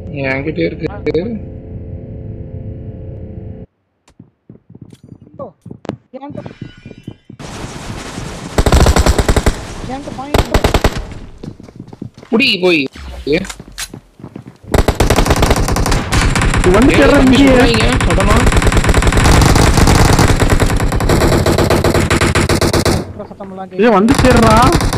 என்கிட்ட இருக்கு என்கிட்ட என்கிட்ட பாயிண்ட் புடி போய் வந்து சேர்றா இங்கேயே சொல்லணும் சத்தமெல்லாம் ஏ வந்து சேர்றா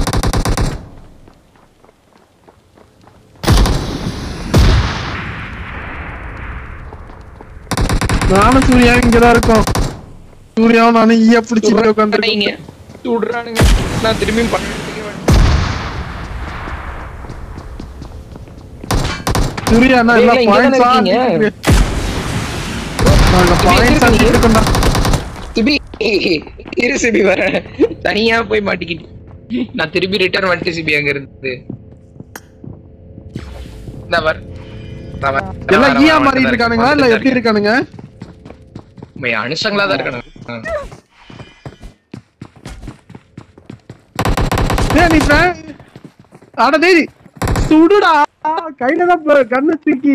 நானும் சூர்யா இங்கதான் இருக்கோம் சூர்யாவும் நானும் ஈயா பிடிச்சிட்டு உட்காந்துருக்கீங்க சுடுறானுங்க சுடுறானுங்க நான் திரும்பியும் பக்கத்துக்கே வந்துட்டேன். சூர்யா அண்ணா இல்ல, எல்லாம் இங்க தானே பாயிண்ட்ஸா இருக்கீங்க. நாங்க பாயிண்ட்ஸ் இருக்கீங்க. ஆக்கிட்டு இருக்கோம்டா சிபி இரு சிபி வரேன் தனியா போய் மாட்டிக்கிட்டு நான் திரும்பி ரிட்டர்ன் வந்துட்டு சிபி அங்க இருந்து நான் வர நான் வர- நான் எல்லாம் வர- ஈயா வர- மாறிட்டு வர- இருக்கானுங்களா இல்ல வந்துட்டு எப்படி இருக்கேன். இருக்கானுங்க உண்மை, அனுஷங்களா தான் இருக்கானுங்க ஆ. ஏ நீ fan- அட டேய் சுடுடா கையில தான் ப- கண்ணு தூக்கி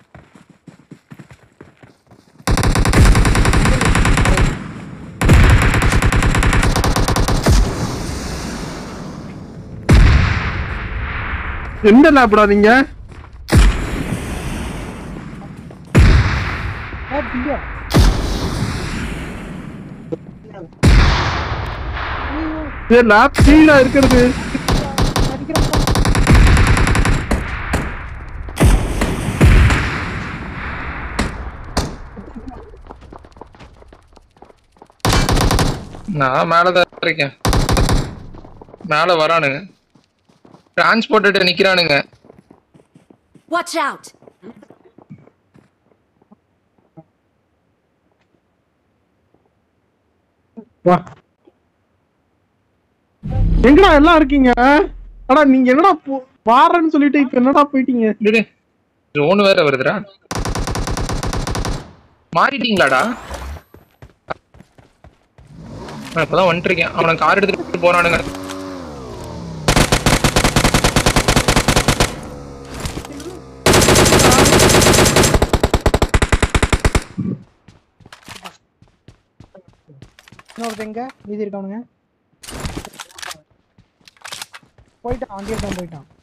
எந்த லேப்டா நீங்க பியா ஏ லேப் கீழே இருக்கிறது அடிக்கிறேன் நான் மேலதான் இருக்கேன் மேல வரானுங்க டிரான்ஸ்போர்ட்டர் நிக்கிறானுங்க Watch out! வா எங்கடா எல்லாம் இருக்கீங்க அடா நீங்க என்னடா போ- வாரேன்னு சொல்லிட்டு இப்ப என்னடா போயிட்டீங்க ஜோன் வேற வருதுடா மாறிட்டீங்களாடா நான் இப்பதான் வந்துட்டு இருக்கேன் அவனை கார் எடுத்துட்டு போறானுங்க இன்னொருத்த எங்க மீதி இருக்கானுங்க போயிட்டான் அங்கேயே தான் போயிட்டான்